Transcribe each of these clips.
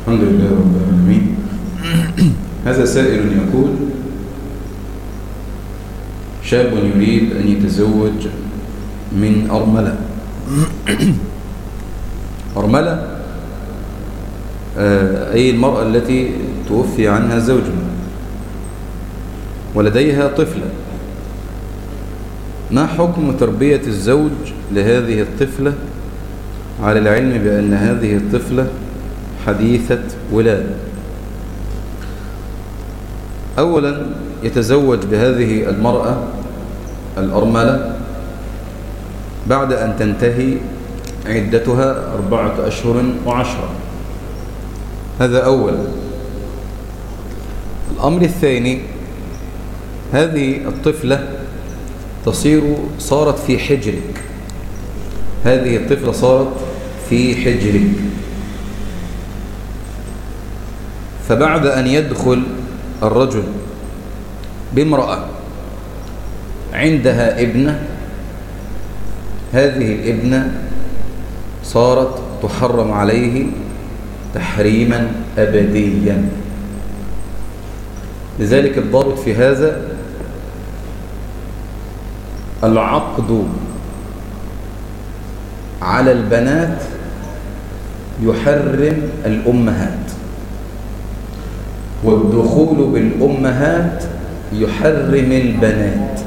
الحمد لله رب العالمين هذا سائل يقول شاب يريد أن يتزوج من أرملة أرملة آه، أي المرأة التي توفي عنها زوجها ولديها طفلة ما حكم تربية الزوج لهذه الطفلة على العلم بأن هذه الطفلة حديثة ولادة أولا يتزوج بهذه المرأة الأرملة بعد أن تنتهي عدتها أربعة أشهر وعشرة هذا أولا الأمر الثاني هذه الطفلة تصير صارت في حجرك هذه الطفلة صارت في حجرك فبعد أن يدخل الرجل بامرأة عندها ابنة هذه الابنة صارت تحرم عليه تحريما أبديا لذلك الضابط في هذا العقد على البنات يحرم الأمهات والدخول بالأمهات يحرم البنات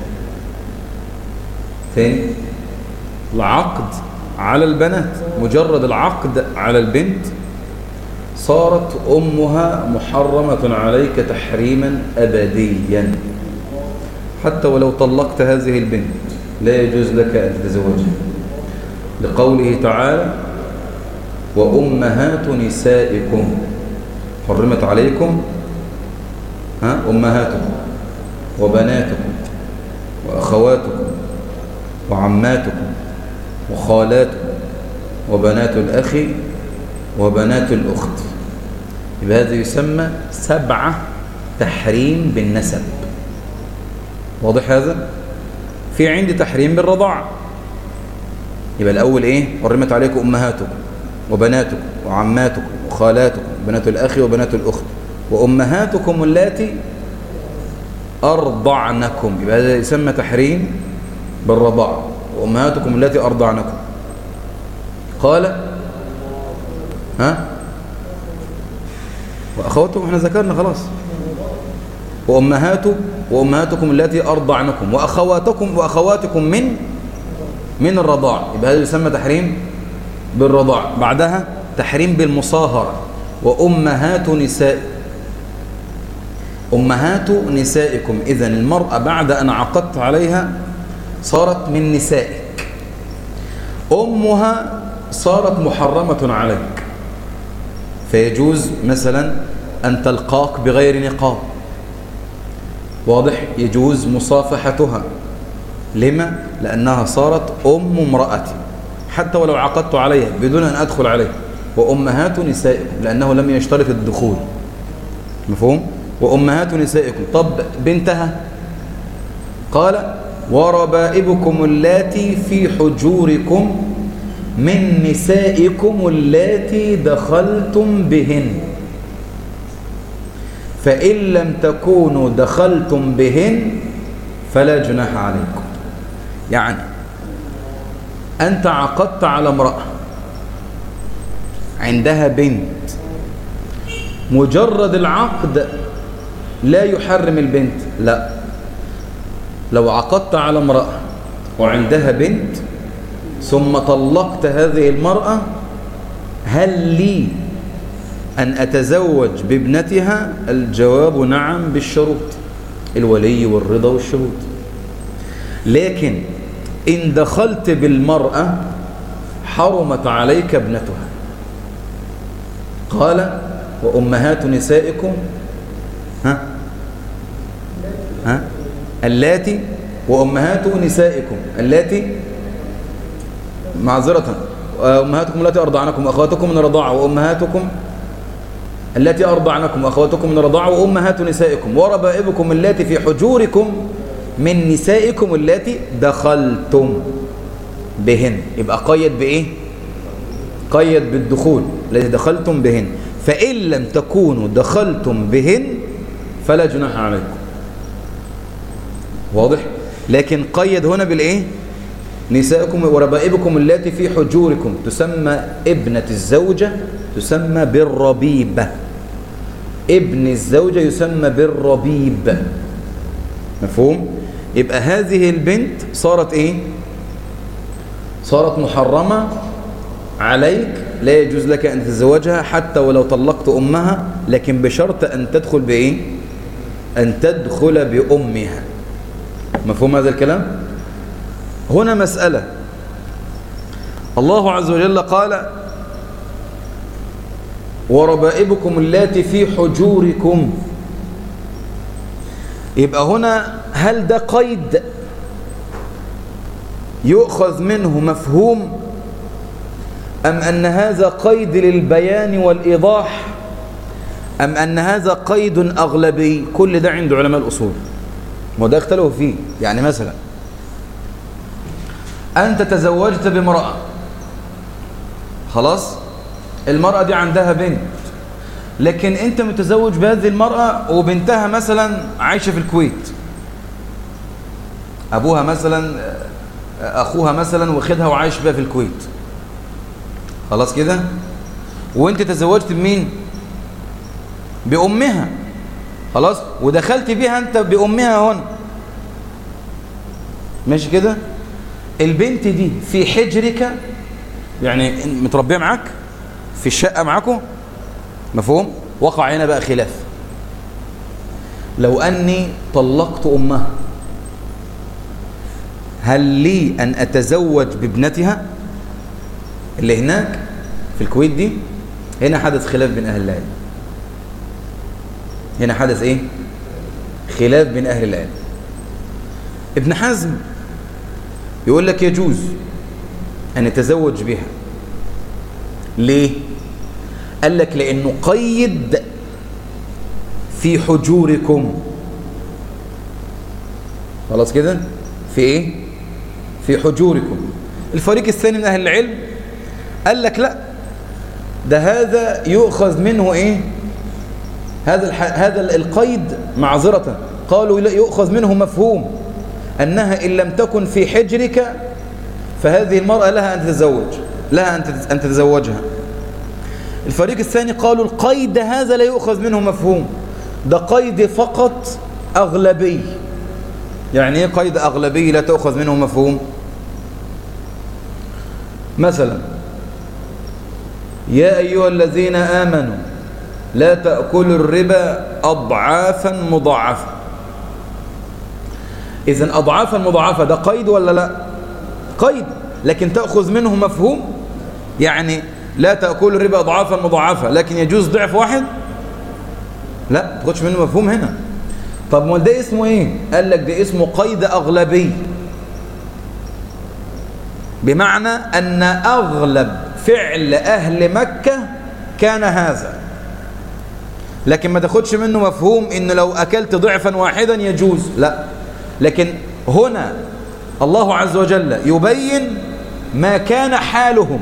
ثاني العقد على البنات مجرد العقد على البنت صارت أمها محرمة عليك تحريما أبديا حتى ولو طلقت هذه البنت لا يجوز لك أن تتزوجها لقوله تعالى وأمهات نسائكم حرمت عليكم ها أمهاتكم وبناتكم وأخواتكم وعماتكم وخالاتكم وبنات الأخ وبنات الأخت يبقى هذا يسمى سبعة تحريم بالنسب واضح هذا؟ في عندي تحريم بالرضاعة يبقى الأول إيه؟ حرمت عليكم أمهاتكم وبناتكم وعماتكم وخالاتكم بنات الأخ وبنات الأخت وأمهاتكم اللاتي أرضعنكم يبقى هذا يسمى تحريم بالرضاعة وأمهاتكم التي أرضعنكم قال ها وأخواتكم احنا ذكرنا خلاص وأمهات وأمهاتكم التي أرضعنكم وأخواتكم وأخواتكم من من الرضاع يبقى هذا يسمى تحريم بالرضاع بعدها تحريم بالمصاهرة وأمهات نساء أمهات نسائكم إذا المرأة بعد أن عقدت عليها صارت من نسائك أمها صارت محرمة عليك فيجوز مثلا أن تلقاك بغير نقاب واضح يجوز مصافحتها لما؟ لأنها صارت أم امرأتي حتى ولو عقدت عليها بدون أن أدخل عليها وأمهات نسائكم لأنه لم يشترط الدخول مفهوم؟ وأمهات نسائكم طب بنتها قال وربائبكم اللاتي في حجوركم من نسائكم اللاتي دخلتم بهن فإن لم تكونوا دخلتم بهن فلا جناح عليكم يعني أنت عقدت على امرأة عندها بنت مجرد العقد لا يحرم البنت لا لو عقدت على امرأة وعندها بنت ثم طلقت هذه المرأة هل لي أن أتزوج بابنتها الجواب نعم بالشروط الولي والرضا والشهود لكن إن دخلت بالمرأة حرمت عليك ابنتها قال وأمهات نسائكم ها ها اللاتي وأمهات نسائكم اللاتي معذرة أمهاتكم التي أرضعنكم وأخواتكم من الرضاعة وأمهاتكم التي أرضعنكم وأخواتكم من الرضاعة وأمهات نسائكم وربائبكم التي في حجوركم من نسائكم التي دخلتم بهن يبقى قيد بإيه؟ قيد بالدخول التي دخلتم بهن فإن لم تكونوا دخلتم بهن فلا جناح عليكم واضح لكن قيد هنا بالإيه نساءكم وربائبكم التي في حجوركم تسمى ابنة الزوجة تسمى بالربيبة ابن الزوجة يسمى بالربيب مفهوم يبقى هذه البنت صارت ايه صارت محرمة عليك لا يجوز لك أن تتزوجها حتى ولو طلقت أمها لكن بشرط أن تدخل بإيه أن تدخل بأمها مفهوم هذا الكلام هنا مسألة الله عز وجل قال وربائبكم اللاتي في حجوركم يبقى هنا هل ده قيد يؤخذ منه مفهوم أم أن هذا قيد للبيان والإيضاح أم أن هذا قيد أغلبي كل ده عند علماء الأصول وده اختلفوا فيه يعني مثلا أنت تزوجت بامرأة خلاص المرأة دي عندها بنت لكن أنت متزوج بهذه المرأة وبنتها مثلا عايشة في الكويت أبوها مثلا أخوها مثلا واخدها وعايش بها في الكويت خلاص كده وانت تزوجت بمين بأمها خلاص ودخلت بيها انت بأمها هنا ماشي كده البنت دي في حجرك يعني متربية معاك في الشقة معاكم مفهوم وقع هنا بقى خلاف لو أني طلقت أمها هل لي أن أتزوج بابنتها اللي هناك في الكويت دي هنا حدث خلاف بين أهل العلم هنا حدث إيه خلاف بين أهل العلم ابن حزم يقول لك يجوز أن يتزوج بها ليه قال لك لأنه قيد في حجوركم خلاص كده في ايه في حجوركم الفريق الثاني من أهل العلم قال لك لا ده هذا يؤخذ منه ايه هذا هذا القيد معذرة قالوا لا يؤخذ منه مفهوم أنها إن لم تكن في حجرك فهذه المرأة لها أن تتزوج لها أن تتزوجها الفريق الثاني قالوا القيد هذا لا يؤخذ منه مفهوم ده قيد فقط أغلبي يعني ايه قيد أغلبي لا تأخذ منه مفهوم مثلا يا أيها الذين آمنوا لا تأكلوا الربا أضعافا مضاعفة إذا أضعافا مضاعفة ده قيد ولا لا قيد لكن تأخذ منه مفهوم يعني لا تأكل الربا أضعافا مضاعفة لكن يجوز ضعف واحد لا ما تاخدش منه مفهوم هنا طب ما ده اسمه ايه قال لك ده اسمه قيد أغلبي بمعنى أن أغلب فعل أهل مكة كان هذا لكن ما تاخدش منه مفهوم ان لو أكلت ضعفا واحدا يجوز لا لكن هنا الله عز وجل يبين ما كان حالهم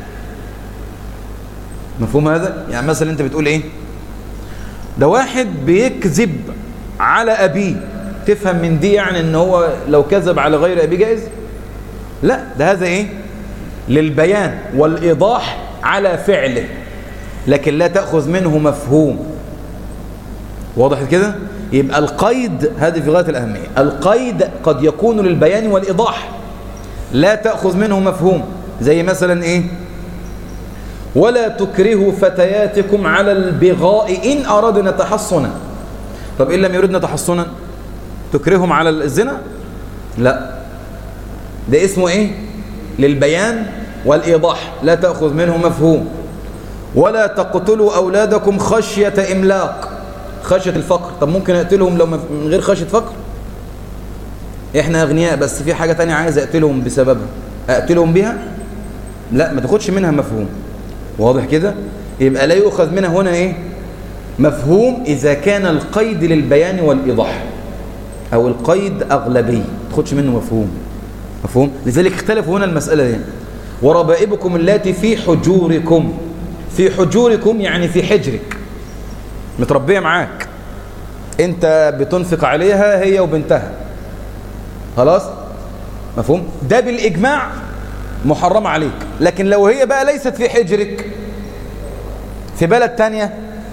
مفهوم هذا يعني مثلا انت بتقول ايه ده واحد بيكذب على ابيه تفهم من دي يعني ان هو لو كذب على غير ابيه جائز لا ده هذا ايه للبيان والايضاح على فعله لكن لا تأخذ منه مفهوم واضح كده يبقى القيد هذه في غاية الأهمية القيد قد يكون للبيان والإيضاح لا تأخذ منه مفهوم زي مثلا إيه ولا تكرهوا فتياتكم على البغاء إن أرادنا تحصنا طب إن لم يردنا تحصنا تكرههم على الزنا لا ده اسمه إيه للبيان والإيضاح لا تأخذ منه مفهوم ولا تقتلوا أولادكم خشية إملاق خشية الفقر طب ممكن أقتلهم لو من غير خشية فقر إحنا أغنياء بس في حاجة تانية عايز أقتلهم بسببها أقتلهم بها لا ما تاخدش منها مفهوم واضح كده يبقى لا يؤخذ منها هنا إيه مفهوم إذا كان القيد للبيان والإيضاح أو القيد أغلبي ما تاخدش منه مفهوم مفهوم لذلك اختلفوا هنا المسألة دي وربائبكم اللاتي في حجوركم في حجوركم يعني في حجرك متربية معاك انت بتنفق عليها هي وبنتها خلاص مفهوم ده بالإجماع محرم عليك لكن لو هي بقى ليست في حجرك في بلد تانية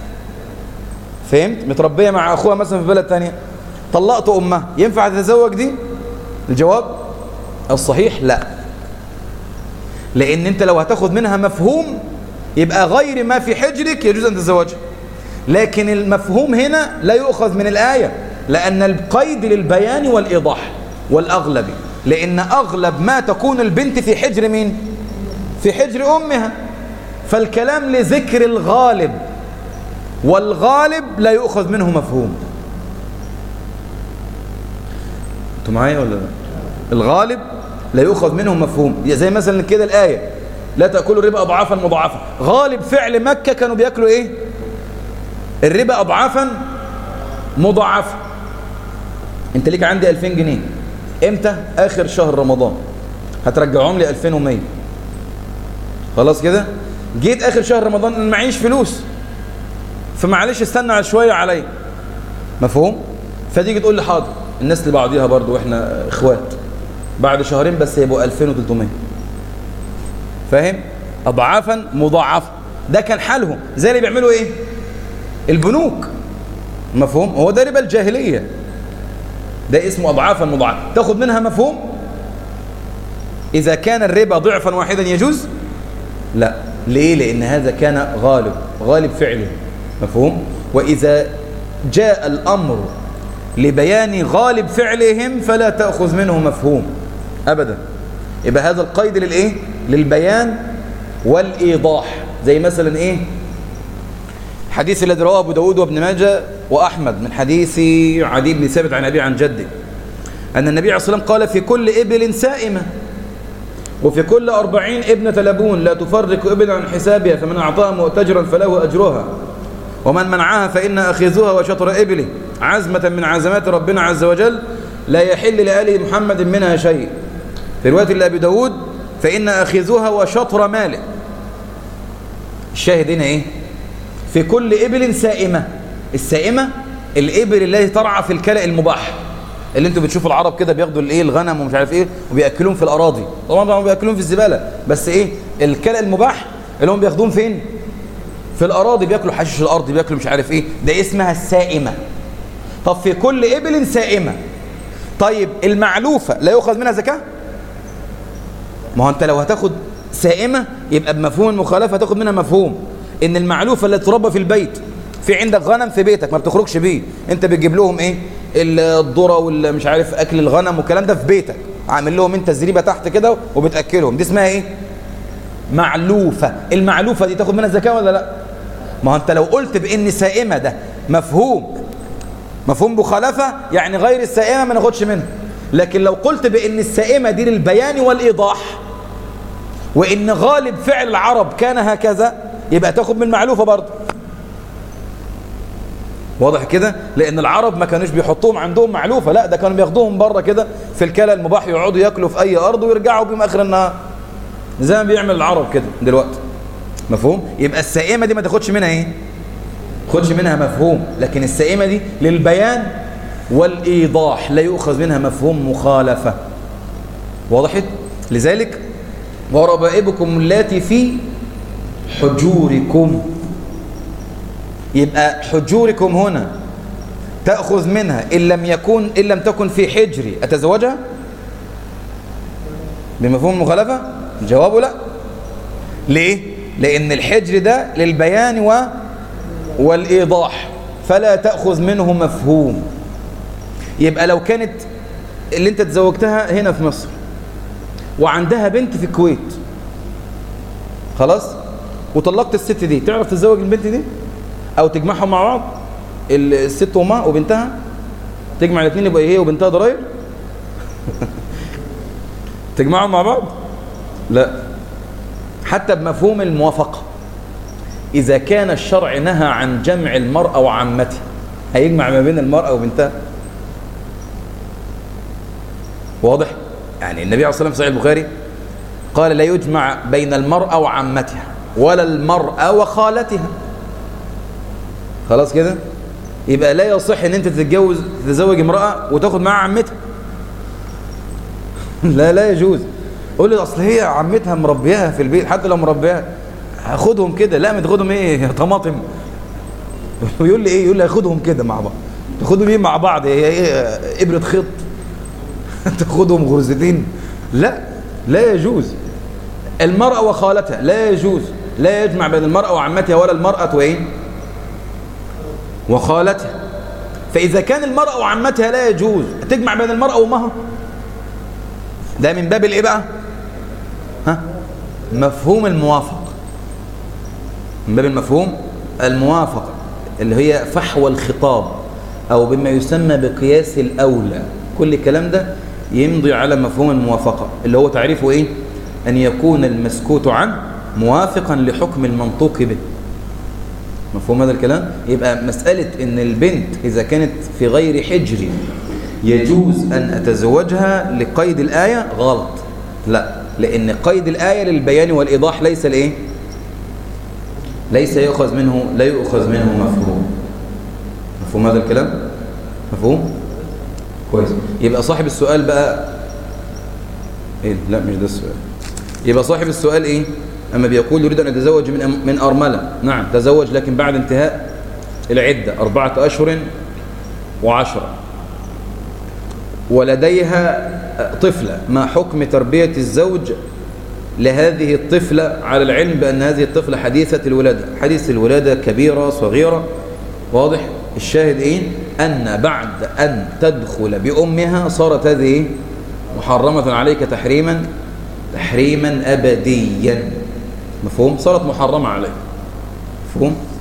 فهمت متربية مع أخوها مثلا في بلد تانية طلقت أمها ينفع تتزوج دي الجواب الصحيح لا لأن أنت لو هتاخد منها مفهوم يبقى غير ما في حجرك يجوز أن تتزوجها لكن المفهوم هنا لا يؤخذ من الآية لأن القيد للبيان والإيضاح والأغلب لأن أغلب ما تكون البنت في حجر مين في حجر أمها فالكلام لذكر الغالب والغالب لا يؤخذ منه مفهوم انتوا معايا ولا لا الغالب لا يؤخذ منه مفهوم زي مثلا كده الآية لا تأكلوا الربا أضعافا مضاعفة غالب فعل مكة كانوا بيأكلوا إيه الربا أضعافا مضاعفة انت ليك عندي 2000 جنيه امتى اخر شهر رمضان هترجعهم لي 2100 خلاص كده جيت اخر شهر رمضان انا معيش فلوس فمعلش استنى على شويه عليا مفهوم فتيجي تقول لي حاضر الناس لبعضيها برضو واحنا اخوات بعد شهرين بس يبقوا 2300 فاهم اضعافا مضاعفه ده كان حالهم زي اللي بيعملوا ايه البنوك مفهوم هو ده ربا الجاهليه ده اسمه أضعافا مضاعفة تاخد منها مفهوم إذا كان الربا ضعفا واحدا يجوز لا ليه لأن هذا كان غالب غالب فعله مفهوم وإذا جاء الأمر لبيان غالب فعلهم فلا تأخذ منه مفهوم أبدا يبقى هذا القيد للإيه للبيان والإيضاح زي مثلا إيه حديث الذي رواه أبو داود وابن ماجه وأحمد من حديث عدي بن ثابت عن أبي عن جده أن النبي عليه الصلاة والسلام قال في كل إبل سائمة وفي كل أربعين ابنة لبون لا تفرق إبل عن حسابها فمن أعطاها مؤتجرا فله أجرها ومن منعها فإن أخذها وشطر إبله عزمة من عزمات ربنا عز وجل لا يحل لآل محمد منها شيء في رواية لأبي داود فإن أخذها وشطر ماله الشاهد هنا إيه في كل إبل سائمة السائمة الإبل التي ترعى في الكلأ المباح اللي انتوا بتشوفوا العرب كده بياخدوا الايه الغنم ومش عارف ايه وبياكلوهم في الاراضي طبعا طبعا بياكلوهم في الزباله بس ايه الكلأ المباح اللي هم بياخدوهم فين في الاراضي بياكلوا حشيش الارض بياكلوا مش عارف ايه ده اسمها السائمه طب في كل ابل سائمه طيب المعلوفه لا يؤخذ منها زكاه ما هو انت لو هتاخد سائمه يبقى بمفهوم المخالفه هتاخد منها مفهوم ان المعلوفه اللي تربى في البيت في عندك غنم في بيتك ما بتخرجش بيه انت بتجيب لهم ايه الذره والمش عارف اكل الغنم والكلام ده في بيتك عامل لهم انت زريبه تحت كده وبتاكلهم دي اسمها ايه معلوفه المعلوفه دي تاخد منها زكاه ولا لا ما هو انت لو قلت بان سائمه ده مفهوم مفهوم مخالفه يعني غير السائمه ما ناخدش منها لكن لو قلت بان السائمه دي للبيان والايضاح وان غالب فعل العرب كان هكذا يبقى تاخد من معلوفه برضه واضح كده لان العرب ما كانوش بيحطوهم عندهم معلوفه لا ده كانوا بياخدوهم بره كده في الكلى المباح يقعدوا ياكلوا في اي ارض ويرجعوا بيهم اخر النهار زي ما بيعمل العرب كده دلوقتي مفهوم يبقى السائمه دي ما تاخدش منها ايه خدش منها مفهوم لكن السائمه دي للبيان والايضاح لا يؤخذ منها مفهوم مخالفه وضحت لذلك وربائبكم اللاتي في حجوركم يبقى حجوركم هنا تأخذ منها إن لم يكن إن لم تكن في حجري أتزوجها بمفهوم المخالفة جوابه لا ليه لأن الحجر ده للبيان و والإيضاح فلا تأخذ منه مفهوم يبقى لو كانت اللي انت تزوجتها هنا في مصر وعندها بنت في الكويت خلاص وطلقت الست دي تعرف تتزوج البنت دي او تجمعهم مع بعض الست وامها وبنتها تجمع الاثنين يبقى هي وبنتها ضراير تجمعهم مع بعض لا حتى بمفهوم الموافقه اذا كان الشرع نهى عن جمع المراه وعمتها هيجمع ما بين المراه وبنتها واضح يعني النبي عليه الصلاه والسلام في صحيح البخاري قال لا يجمع بين المراه وعمتها ولا المرأة وخالتها خلاص كده يبقى لا يصح ان انت تتجوز تتزوج امرأة وتاخد معاها عمتها لا لا يجوز قول لي اصل هي عمتها مربياها في البيت حتى لو مربياها هاخدهم كده لا ما تاخدهم ايه يا طماطم يقول لي ايه يقول لي هاخدهم كده مع بعض تاخدهم ايه مع بعض هي ايه ابره خيط تاخدهم غرزتين لا لا يجوز المرأة وخالتها لا يجوز لا يجمع بين المرأة وعمتها ولا المرأة وايه وخالتها فإذا كان المرأة وعمتها لا يجوز تجمع بين المرأة وأمها ده من باب الايه بقى ها مفهوم الموافق من باب المفهوم الموافقة اللي هي فحوى الخطاب أو بما يسمى بقياس الأولى كل الكلام ده يمضي على مفهوم الموافقة اللي هو تعريفه إيه أن يكون المسكوت عنه موافقا لحكم المنطوق به مفهوم هذا الكلام يبقى مسألة ان البنت إذا كانت في غير حجر يجوز أن أتزوجها لقيد الآية غلط لا لأن قيد الآية للبيان والإيضاح ليس الإيه ليس يؤخذ منه لا يؤخذ منه مفهوم مفهوم هذا الكلام مفهوم كويس يبقى صاحب السؤال بقى ايه لا مش ده السؤال يبقى صاحب السؤال ايه اما بيقول يريد ان يتزوج من من ارمله نعم تزوج لكن بعد انتهاء العده اربعه اشهر وعشره ولديها طفله ما حكم تربيه الزوج لهذه الطفلة على العلم بأن هذه الطفلة حديثة الولادة حديث الولادة كبيرة صغيرة واضح الشاهد إيه أن بعد أن تدخل بأمها صارت هذه محرمة عليك تحريما تحريما أبديا مفهوم صارت محرمة عليك مفهوم